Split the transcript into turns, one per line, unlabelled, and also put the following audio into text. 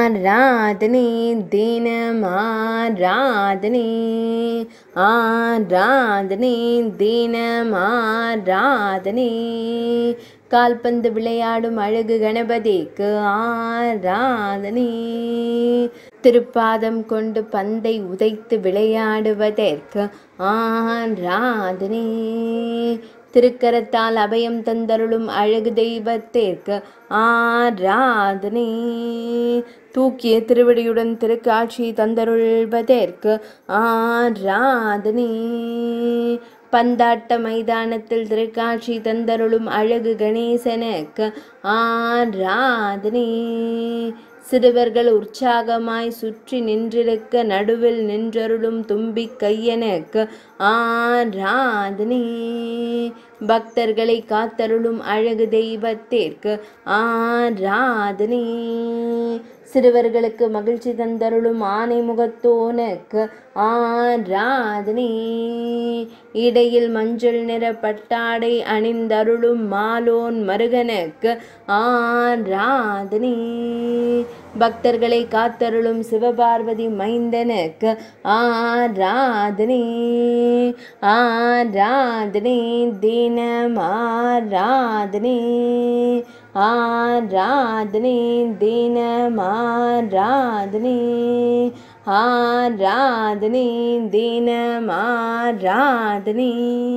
ஆராதனை தினம் ஆராதனை ஆராதனை தினம் ஆராதனை கால்பந்து விளையாடும் அழகு கணபதிக்கு ஆராதனை திருப்பாதம் கொண்டு பந்தை உதைத்து விளையாடுவதற்கு ஆராதனை திருக்கரத்தால் அபயம் தந்தருளும் அழகு தெய்வத்திற்கு ஆராதனை தூக்கிய திருவடியுடன் திருக்காட்சி தந்தருள்வதற்கு ஆராதனை பந்தாட்ட மைதானத்தில் திருக்காட்சி தந்தருளும் அழகு கணேசனுக்கு ஆராதனை சிறுவர்கள் உற்சாகமாய் சுற்றி நின்றிருக்க நடுவில் நின்றருளும் தும்பி கையனுக்கு ஆராதனை பக்தர்களை காத்தருளும் அழகு தெய்வத்திற்கு ஆராதனை சிறுவர்களுக்கு மகிழ்ச்சி தந்தருளும் ஆனை முகத்தோனுக்கு ஆராதனை இடையில் மஞ்சள் நிற பட்டாடை அணிந்தருளும் மாலோன் மருகனுக்கு ஆராதனை பக்தர்களை காத்தருளும் சிவபார்வதி மைந்தனுக்கு ஆராதனை ஆராதனை தினம் ஆராதனை ஆராதனை தினம் ஆராதனை ஆராதனை தினம் ஆராதனை